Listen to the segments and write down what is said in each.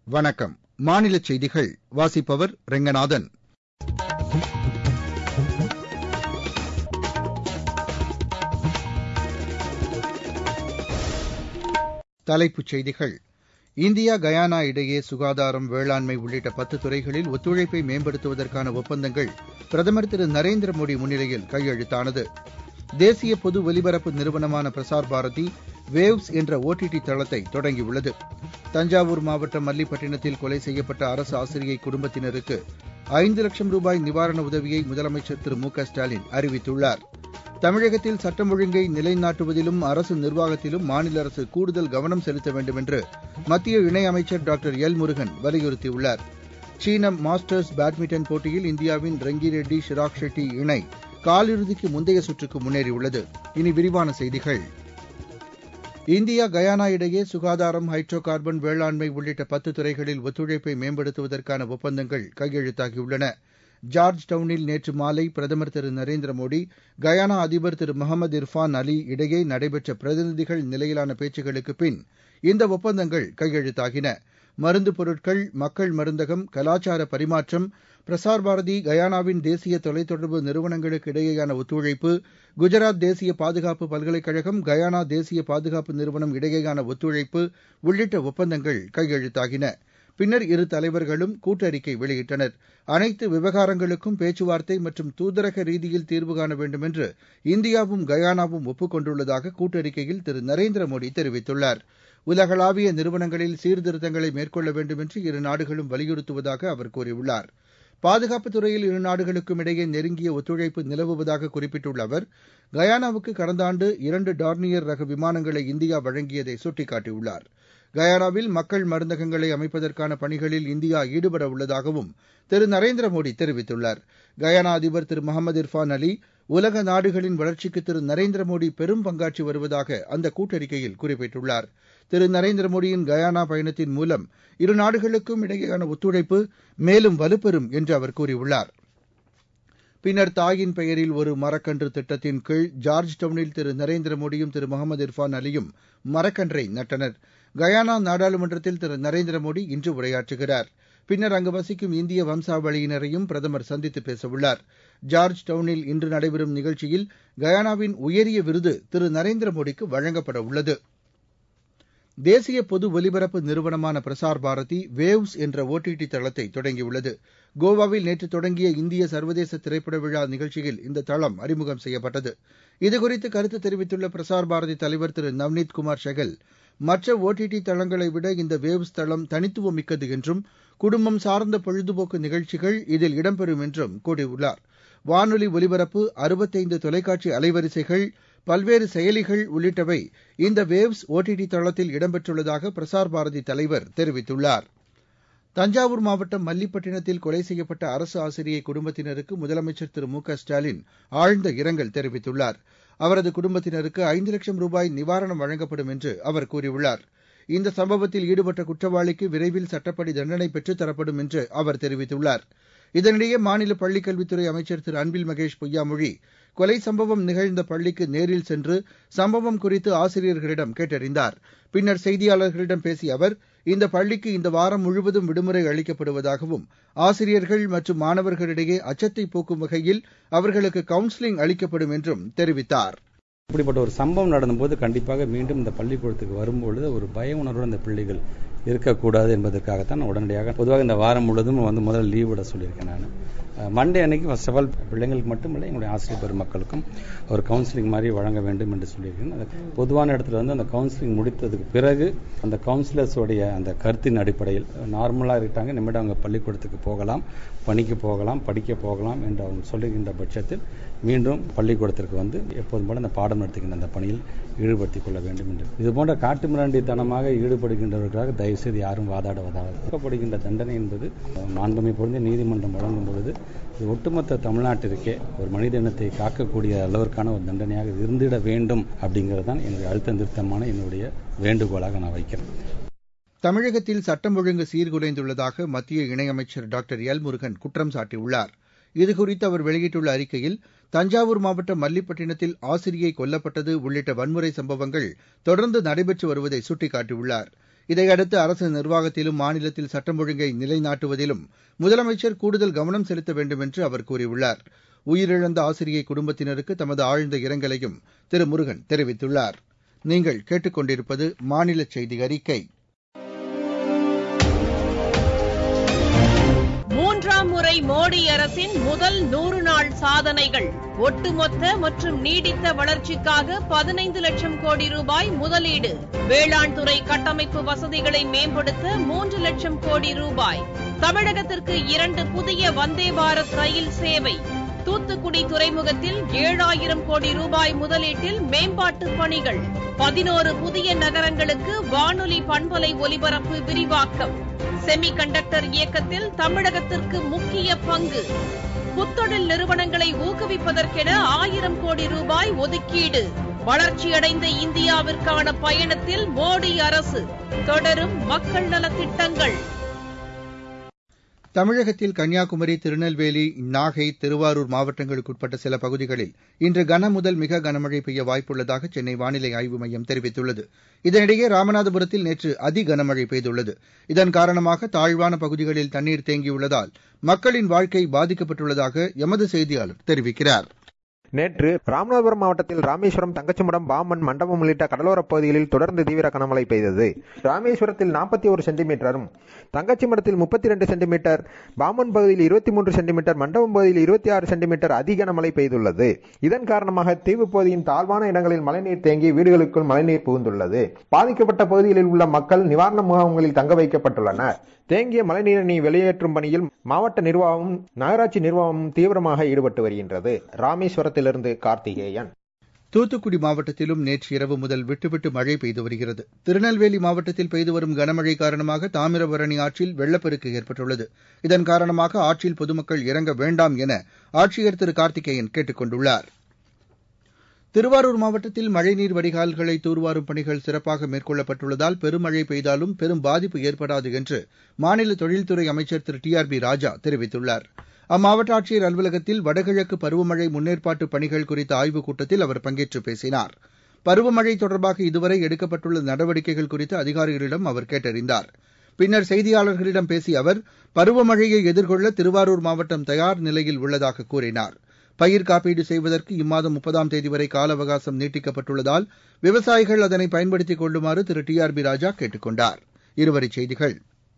வணக்கம் மாநில செய்திகள் வாசிப்பவர் ரெங்கநாதன் தலைப்புச் செய்திகள் இந்தியா கயானா இடையே சுகாதாரம் வேளாண்மை உள்ளிட்ட பத்து துறைகளில் ஒத்துழைப்பை மேம்படுத்துவதற்கான ஒப்பந்தங்கள் பிரதமர் திரு நரேந்திர மோடி முன்னிலையில் கையெழுத்தானது தேசிய பொது ஒலிபரப்பு நிறுவனமான பிரசார் பாரதி வேவ்ஸ் என்ற ஓடிடி தளத்தை தொடங்கியுள்ளது தஞ்சாவூர் மாவட்டம் மல்லிப்பட்டினத்தில் கொலை செய்யப்பட்ட அரசு ஆசிரியை குடும்பத்தினருக்கு ஐந்து லட்சம் ரூபாய் நிவாரண உதவியை முதலமைச்சர் திரு மு க ஸ்டாலின் அறிவித்துள்ளார் தமிழகத்தில் சட்டம் ஒழுங்கை நிலைநாட்டுவதிலும் அரசு நிர்வாகத்திலும் மாநில அரசு கூடுதல் கவனம் செலுத்த வேண்டும் என்று மத்திய இணையமைச்சர் டாக்டர் எல் முருகன் வலியுறுத்தியுள்ளார் சீன மாஸ்டர்ஸ் பேட்மிண்டன் போட்டியில் இந்தியாவின் ரெங்கிரெட்டி ஷிராக் ஷெட்டி இணை காலிறுதிக்கு முந்தைய சுற்றுக்கு முன்னேறியுள்ளது இனி விரிவான செய்திகள் இந்தியா கயானா இடையே சுகாதாரம் ஹைட்ரோ கார்பன் வேளாண்மை உள்ளிட்ட பத்து துறைகளில் ஒத்துழைப்பை மேம்படுத்துவதற்கான ஒப்பந்தங்கள் கையெழுத்தாகியுள்ளன ஜார்ஜ் டவுனில் நேற்று மாலை பிரதமர் திரு நரேந்திர மோடி கயானா அதிபர் திரு முகமது இர்ஃபான் அலி இடையே நடைபெற்ற பிரதிநிதிகள் நிலையிலான பேச்சுகளுக்கு பின் இந்த ஒப்பந்தங்கள் கையெழுத்தாகின மருந்து பொருட்கள் மக்கள் மருந்தகம் கலாச்சார பரிமாற்றம் பிரசார் பாரதி கயானாவின் தேசிய தொலைத்தொடர்பு நிறுவனங்களுக்கு இடையேயான ஒத்துழைப்பு குஜராத் தேசிய பாதுகாப்பு பல்கலைக்கழகம் கயானா தேசிய பாதுகாப்பு நிறுவனம் இடையேயான ஒத்துழைப்பு உள்ளிட்ட ஒப்பந்தங்கள் கையெழுத்தாகின பின்னர் இரு தலைவர்களும் கூட்டறிக்கை வெளியிட்டனர் அனைத்து விவகாரங்களுக்கும் பேச்சுவார்த்தை மற்றும் தூதரக ரீதியில் தீர்வு காண வேண்டும் என்று இந்தியாவும் கயானாவும் ஒப்புக் கொண்டுள்ளதாக கூட்டறிக்கையில் திரு நரேந்திர மோடி தெரிவித்துள்ளார் உலகளாவிய நிறுவனங்களில் சீர்திருத்தங்களை மேற்கொள்ள வேண்டும் என்று இரு நாடுகளும் வலியுறுத்துவதாக அவர் கூறியுள்ளார் பாதுகாப்புத் துறையில் இரு நாடுகளுக்கும் இடையே நெருங்கிய ஒத்துழைப்பு நிலவுவதாக குறிப்பிட்டுள்ள அவர் கயானாவுக்கு கடந்த ஆண்டு இரண்டு டார்னியர் ரக விமானங்களை இந்தியா வழங்கியதை சுட்டிக்காட்டியுள்ளார் கயானாவில் மக்கள் மருந்தகங்களை அமைப்பதற்கான பணிகளில் இந்தியா ஈடுபட உள்ளதாகவும் திரு நரேந்திர மோடி தெரிவித்துள்ளார் கயானா அதிபர் திரு முகமது இர்ஃபான் அலி உலக நாடுகளின் வளர்ச்சிக்கு திரு நரேந்திர மோடி பெரும் பங்காற்றி வருவதாக அந்த கூட்டறிக்கையில் குறிப்பிட்டுள்ளார் திரு நரேந்திர மோடியின் கயானா பயணத்தின் மூலம் இரு நாடுகளுக்கும் இடையேயான ஒத்துழைப்பு மேலும் வலுப்பெறும் என்று அவர் கூறியுள்ளார் பின்னர் தாயின் பெயரில் ஒரு மரக்கன்று திட்டத்தின் கீழ் ஜார்ஜ் டவுனில் திரு நரேந்திர மோடியும் திரு முகமது இர்ஃபான் அலியும் மரக்கன்றை நட்டனர் கயானா நாடாளுமன்றத்தில் திரு நரேந்திர மோடி இன்று உரையாற்றுகிறார் பின்னர் அங்கு வசிக்கும் இந்திய வம்சாவளியினரையும் பிரதமர் சந்தித்து பேசவுள்ளார் ஜார்ஜ் டவுனில் இன்று நடைபெறும் நிகழ்ச்சியில் கயானாவின் உயரிய விருது திரு நரேந்திர மோடிக்கு வழங்கப்பட உள்ளது தேசிய பொது ஒலிபரப்பு நிறுவனமான பிரசார் பாரதி வேவ்ஸ் என்ற ஓடிடி தளத்தை தொடங்கியுள்ளது கோவாவில் நேற்று தொடங்கிய இந்திய சர்வதேச திரைப்பட விழா நிகழ்ச்சியில் இந்த தளம் அறிமுகம் செய்யப்பட்டது இதுகுறித்து கருத்து தெரிவித்துள்ள பிரசார் பாரதி தலைவர் திரு நவ்னீத் குமார் ஷெகல் மற்ற ஓடிடி தளங்களை விட இந்த வேவ்ஸ் தளம் தனித்துவம் மிக்கது என்றும் குடும்பம் சார்ந்த பொழுதுபோக்கு நிகழ்ச்சிகள் இதில் இடம்பெறும் என்றும் கூறியுள்ளார் வானொலி ஒலிபரப்பு அறுபத்தைந்து தொலைக்காட்சி அலைவரிசைகள் பல்வேறு செயலிகள் உள்ளிட்டவை இந்த வேவ்ஸ் ஓடிடி தளத்தில் இடம்பெற்றுள்ளதாக பிரசார் பாரதி தலைவர் தெரிவித்துள்ளார் தஞ்சாவூர் மாவட்டம் மல்லிப்பட்டினத்தில் கொலை செய்யப்பட்ட அரசு ஆசிரியை குடும்பத்தினருக்கு முதலமைச்சர் திரு மு க ஸ்டாலின் ஆழ்ந்த இரங்கல் தெரிவித்துள்ளார் அவரது குடும்பத்தினருக்கு ஐந்து லட்சம் ரூபாய் நிவாரணம் வழங்கப்படும் என்று அவர் கூறியுள்ளார் இந்த சம்பவத்தில் ஈடுபட்ட குற்றவாளிக்கு விரைவில் சட்டப்படி தண்டனை பெற்றுத் தரப்படும் என்று அவர் தெரிவித்துள்ளார் இதனிடையே மாநில பள்ளிக்கல்வித்துறை அமைச்சர் திரு அன்பில் மகேஷ் பொய்யாமொழி கொலை சம்பவம் நிகழ்ந்த பள்ளிக்கு நேரில் சென்று சம்பவம் குறித்து ஆசிரியர்களிடம் கேட்டறிந்தார் பின்னர் செய்தியாளர்களிடம் பேசிய அவர் இந்த பள்ளிக்கு இந்த வாரம் முழுவதும் விடுமுறை அளிக்கப்படுவதாகவும் ஆசிரியர்கள் மற்றும் மாணவர்களிடையே அச்சத்தை போக்கும் வகையில் அவர்களுக்கு கவுன்சிலிங் அளிக்கப்படும் என்றும் தெரிவித்தார் இப்படிப்பட்ட ஒரு சம்பவம் நடந்தபோது கண்டிப்பாக மீண்டும் இந்த பள்ளிக்கூடத்துக்கு வரும்பொழுது ஒரு பய உணர்வோடு அந்த பிள்ளைகள் இருக்கக்கூடாது என்பதற்காகத்தான் உடனடியாக பொதுவாக இந்த வாரம் முழுவதும் வந்து முதல்ல லீவ் விட சொல்லியிருக்கேன் நான் மண்டே அன்னைக்கு ஃபர்ஸ்ட் ஆஃப் ஆல் பிள்ளைங்களுக்கு மட்டுமில்லை எங்களுடைய ஆசிரியர் பெருமக்களுக்கும் ஒரு கவுன்சிலிங் மாதிரி வழங்க வேண்டும் என்று சொல்லியிருக்கேன் அது பொதுவான இடத்துல வந்து அந்த கவுன்சிலிங் முடித்ததுக்கு பிறகு அந்த கவுன்சிலர்ஸோடைய அந்த கருத்தின் அடிப்படையில் நார்மலாக இருக்காங்க நிமிடம் அவங்க பள்ளிக்கூடத்துக்கு போகலாம் பணிக்கு போகலாம் படிக்க போகலாம் என்று அவங்க சொல்லுகின்ற பட்சத்தில் மீண்டும் பள்ளிக்கூடத்திற்கு வந்து எப்போதும் போல அந்த பாடம் நடத்துகின்ற அந்த பணியில் ஈடுபடுத்திக் கொள்ள வேண்டும் என்று இது போன்ற காட்டு மிராண்டித்தனமாக ஈடுபடுகின்றவர்களாக தயவுசெய்து யாரும் வாதாட வதாடப்படுகின்ற தண்டனை என்பது மாண்புமை பொருந்திய நீதிமன்றம் வழங்கும் பொழுது இது ஒட்டுமொத்த தமிழ்நாட்டிற்கே ஒரு மனித இனத்தை காக்கக்கூடிய அளவிற்கான ஒரு தண்டனையாக இருந்திட வேண்டும் அப்படிங்கிறது தான் என்னுடைய அழுத்தம் திருத்தமான என்னுடைய வேண்டுகோளாக நான் வைக்கிறேன் தமிழகத்தில் சட்டம் ஒழுங்கு சீர்குலைந்துள்ளதாக மத்திய இணையமைச்சர் டாக்டர் எல் முருகன் குற்றம் சாட்டியுள்ளார் இதுகுறித்து அவர் வெளியிட்டுள்ள அறிக்கையில் தஞ்சாவூர் மாவட்டம் மல்லிப்பட்டினத்தில் ஆசிரியை கொல்லப்பட்டது உள்ளிட்ட வன்முறை சம்பவங்கள் தொடர்ந்து நடைபெற்று வருவதை சுட்டிக்காட்டியுள்ளார் இதையடுத்து அரசு நிர்வாகத்திலும் மாநிலத்தில் சட்டம் ஒழுங்கை நிலைநாட்டுவதிலும் முதலமைச்சர் கூடுதல் கவனம் செலுத்த வேண்டும் என்று அவர் கூறியுள்ளார் உயிரிழந்த ஆசிரியை குடும்பத்தினருக்கு தமது ஆழ்ந்த இரங்கலையும் திரு முருகன் தெரிவித்துள்ளார் நீங்கள் கேட்டுக்கொண்டிருப்பது மாநில செய்தி அறிக்கை மூன்றாம் முறை மோடி அரசின் முதல் நூறு நாள் சாதனைகள் ஒட்டுமொத்த மற்றும் நீடித்த வளர்ச்சிக்காக பதினைந்து லட்சம் கோடி ரூபாய் முதலீடு வேளாண் துறை கட்டமைப்பு வசதிகளை மேம்படுத்த மூன்று லட்சம் கோடி ரூபாய் தமிழகத்திற்கு இரண்டு புதிய வந்தே பாரத் ரயில் சேவை தூத்துக்குடி துறைமுகத்தில் ஏழாயிரம் கோடி ரூபாய் முதலீட்டில் மேம்பாட்டு பணிகள் பதினோரு புதிய நகரங்களுக்கு வானொலி பண்பலை ஒலிபரப்பு விரிவாக்கம் செமி கண்டக்டர் இயக்கத்தில் தமிழகத்திற்கு முக்கிய பங்கு புத்தொழில் நிறுவனங்களை ஊக்குவிப்பதற்கென ஆயிரம் கோடி ரூபாய் ஒதுக்கீடு வளர்ச்சியடைந்த இந்தியாவிற்கான பயணத்தில் மோடி அரசு தொடரும் மக்கள் நலத்திட்டங்கள் தமிழகத்தில் கன்னியாகுமரி திருநெல்வேலி நாகை திருவாரூர் மாவட்டங்களுக்குட்பட்ட சில பகுதிகளில் இன்று கன முதல் மிக கனமழை பெய்ய வாய்ப்புள்ளதாக சென்னை வானிலை ஆய்வு மையம் தெரிவித்துள்ளது இதனிடையே ராமநாதபுரத்தில் நேற்று அதி கனமழை பெய்துள்ளது இதன் காரணமாக தாழ்வான பகுதிகளில் தண்ணீர் தேங்கியுள்ளதால் மக்களின் வாழ்க்கை பாதிக்கப்பட்டுள்ளதாக எமது செய்தியாளர் தெரிவிக்கிறார் நேற்று ராமநாதபுரம் மாவட்டத்தில் ராமேஸ்வரம் தங்கச்சிமடம் பாம்பன் மண்டபம் உள்ளிட்ட கடலோரப் பகுதிகளில் தொடர்ந்து தீவிர கனமழை பெய்தது ராமேஸ்வரத்தில் நாற்பத்தி ஒரு சென்டிமீட்டரும் தங்கச்சிமடத்தில் முப்பத்தி ரெண்டு சென்டிமீட்டர் பாம்பன் பகுதியில் இருபத்தி மூன்று சென்டிமீட்டர் மண்டபம் பகுதியில் இருபத்தி ஆறு சென்டிமீட்டர் அதி கனமழை பெய்துள்ளது இதன் காரணமாக தீவு பகுதியின் தாழ்வான இடங்களில் மழைநீர் தேங்கி வீடுகளுக்குள் மழைநீர் புகுந்துள்ளது பாதிக்கப்பட்ட பகுதிகளில் உள்ள மக்கள் நிவாரண முகாம்களில் தங்க வைக்கப்பட்டுள்ளனர் தேங்கிய மழைநீரினை வெளியேற்றும் பணியில் மாவட்ட நிர்வாகமும் நகராட்சி நிர்வாகமும் தீவிரமாக ஈடுபட்டு வருகின்றது ராமேஸ்வரத்திலிருந்து கார்த்திகேயன் தூத்துக்குடி மாவட்டத்திலும் நேற்று இரவு முதல் விட்டுவிட்டு மழை பெய்து வருகிறது திருநெல்வேலி மாவட்டத்தில் பெய்து வரும் கனமழை காரணமாக தாமிரபரணி ஆற்றில் வெள்ளப்பெருக்கு ஏற்பட்டுள்ளது இதன் காரணமாக ஆற்றில் பொதுமக்கள் இறங்க வேண்டாம் என ஆட்சியர் திரு கார்த்திகேயன் கேட்டுக் கொண்டுள்ளார் திருவாரூர் மாவட்டத்தில் மழைநீர் வடிகால்களை தூர்வாரும் பணிகள் சிறப்பாக மேற்கொள்ளப்பட்டுள்ளதால் பெருமழை பெய்தாலும் பெரும் பாதிப்பு ஏற்படாது என்று மாநில தொழில்துறை அமைச்சர் Thiru T R B Raja தெரிவித்துள்ளார் அம்மாவட்ட ஆட்சியர் அலுவலகத்தில் வடகிழக்கு பருவமழை முன்னேற்பாட்டு பணிகள் குறித்த ஆய்வுக் கூட்டத்தில் அவர் பங்கேற்று பேசினார் பருவமழை தொடர்பாக இதுவரை எடுக்கப்பட்டுள்ள நடவடிக்கைகள் குறித்து அதிகாரிகளிடம் அவர் கேட்டறிந்தார் பின்னர் செய்தியாளர்களிடம் பேசிய அவர் பருவமழையை எதிர்கொள்ள திருவாரூர் மாவட்டம் தயார் நிலையில் உள்ளதாக கூறினார் பயிர் காப்பீடு செய்வதற்கு இம்மாதம் முப்பதாம் தேதி வரை கால அவகாசம் நீட்டிக்கப்பட்டுள்ளதால் விவசாயிகள் அதனை பயன்படுத்திக் கொள்ளுமாறு Thiru T R B Raja கேட்டுக் கொண்டார் இருவரிச் செய்திகள்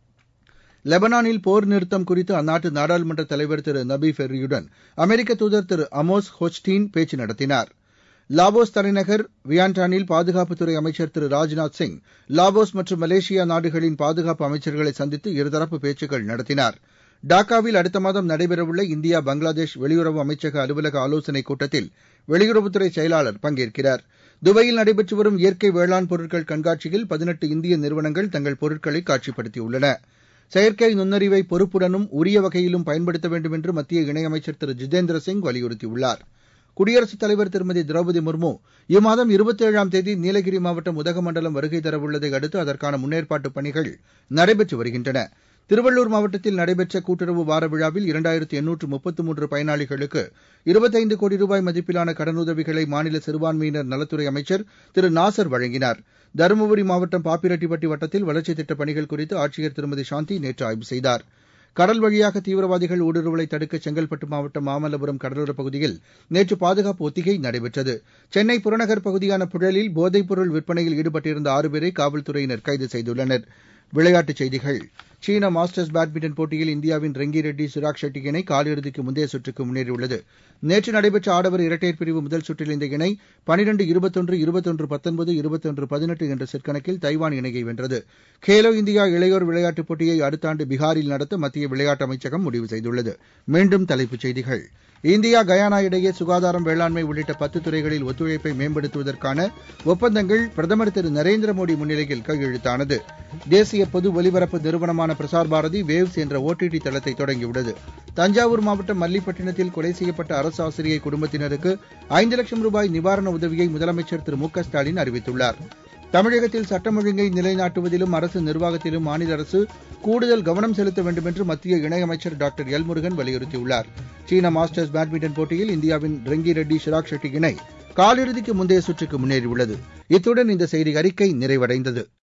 லெபனானில் போர் நிறுத்தம் குறித்து அந்நாட்டு நாடாளுமன்ற தலைவர் திரு நபி ஃபெர்ரியுடன் அமெரிக்க தூதர் திரு அமோஸ் ஹொச்டீன் பேச்சு நடத்தினார் லாவோஸ் தலைநகர் வியான்டானில் பாதுகாப்புத்துறை அமைச்சர் திரு ராஜ்நாத் சிங் லாவோஸ் மற்றும் மலேசியா நாடுகளின் பாதுகாப்பு அமைச்சர்களை சந்தித்து இருதரப்பு பேச்சுக்கள் நடத்தினார் டாக்காவில் அடுத்த மாதம் நடைபெறவுள்ள இந்தியா பங்களாதேஷ் வெளியுறவு அமைச்சக அலுவலக ஆலோசனைக் கூட்டத்தில் வெளியுறவுத்துறை செயலாளர் பங்கேற்கிறார் துபாயில் நடைபெற்று வரும் இயற்கை வேளாண் பொருட்கள் கண்காட்சியில் பதினெட்டு இந்திய நிறுவனங்கள் தங்கள் பொருட்களை காட்சிப்படுத்தியுள்ளன செயற்கை நுண்ணறிவை பொறுப்புடனும் உரிய வகையிலும் பயன்படுத்த வேண்டும் என்று மத்திய இணையமைச்சர் திரு ஜிதேந்திர சிங் வலியுறுத்தியுள்ளார் குடியரசுத் தலைவர் திருமதி திரௌபதி முர்மு இம்மாதம் இருபத்தேழாம் தேதி நீலகிரி மாவட்டம் உதகமண்டலம் வருகை தரவுள்ளதை அடுத்து அதற்கான முன்னேற்பாட்டுப் பணிகள் நடைபெற்று வருகின்றன திருவள்ளூர் மாவட்டத்தில் நடைபெற்ற கூட்டுறவு வார விழாவில் இரண்டாயிரத்து எண்ணூற்று முப்பத்து மூன்று பயனாளிகளுக்கு இருபத்தைந்து கோடி ரூபாய் மதிப்பிலான கடனுதவிகளை மாநில சிறுபான்மையினர் நலத்துறை அமைச்சர் திரு நாசர் வழங்கினார் தருமபுரி மாவட்டம் பாப்பிரெட்டிப்பட்டி வட்டத்தில் வளர்ச்சித் திட்டப் பணிகள் குறித்து ஆட்சியர் திருமதி சாந்தி நேற்று ஆய்வு செய்தார் கடல் வழியாக தீவிரவாதிகள் ஊடுருவலை தடுக்க செங்கல்பட்டு மாவட்டம் மாமல்லபுரம் கடலோரப் பகுதியில் நேற்று பாதுகாப்பு ஒத்திகை நடைபெற்றது சென்னை புறநகர் பகுதியான புழலில் போதைப்பொருள் விற்பனையில் ஈடுபட்டிருந்த ஆறு பேரை காவல்துறையினர் கைது செய்துள்ளனர் விளையாட்டுச் செய்திகள் சீன மாஸ்டர்ஸ் பேட்மிண்டன் போட்டியில் இந்தியாவின் ரெங்கி ரெட்டி சிராக் ஷெட்டி இணை காலிறுதிக்கு முந்தைய சுற்றுக்கு முன்னேறியுள்ளது நேற்று நடைபெற்ற ஆடவர் இரட்டையர் பிரிவு முதல் சுற்றில் இந்த இணை பனிரெண்டு இருபத்தொன்று இருபத்தொன்று பத்தொன்பது இருபத்தொன்று பதினெட்டு என்ற செட் கணக்கில் தைவான் இணையை வென்றது கேலோ இந்தியா இளையோர் விளையாட்டுப் போட்டியை அடுத்த ஆண்டு பீகாரில் நடத்த மத்திய விளையாட்டு அமைச்சகம் முடிவு செய்துள்ளது மீண்டும் தலைப்புச் செய்திகள் இந்தியா கயானா இடையே சுகாதாரம் வேளாண்மை உள்ளிட்ட பத்து துறைகளில் ஒத்துழைப்பை மேம்படுத்துவதற்கான ஒப்பந்தங்கள் பிரதமர் திரு நரேந்திர மோடி முன்னிலையில் கையெழுத்தானது தேசிய பொது ஒலிபரப்பு நிறுவனமான பிரசார் பாரதி வேவ்ஸ் என்ற ஓடிடி தளத்தை தொடங்கியுள்ளது தஞ்சாவூர் மாவட்டம் மல்லிப்பட்டினத்தில் கொலை செய்யப்பட்ட அரசு ஆசிரியை குடும்பத்தினருக்கு ஐந்து லட்சம் ரூபாய் நிவாரண உதவியை முதலமைச்சர் திரு மு க ஸ்டாலின் அறிவித்துள்ளார் தமிழகத்தில் சட்டம் ஒழுங்கை நிலைநாட்டுவதிலும் அரசு நிர்வாகத்திலும் மாநில அரசு கூடுதல் கவனம் செலுத்த வேண்டும் என்று மத்திய இணையமைச்சர் டாக்டர் எல் முருகன் வலியுறுத்தியுள்ளார் சீன மாஸ்டர்ஸ் பேட்மிண்டன் போட்டியில் இந்தியாவின் ரெங்கி ரெட்டி ஷிராக் ஷெட்டி இணை காலிறுதிக்கு முந்தைய சுற்றுக்கு முன்னேறியுள்ளது இத்துடன் இந்த செய்தி அறிக்கை நிறைவடைந்தது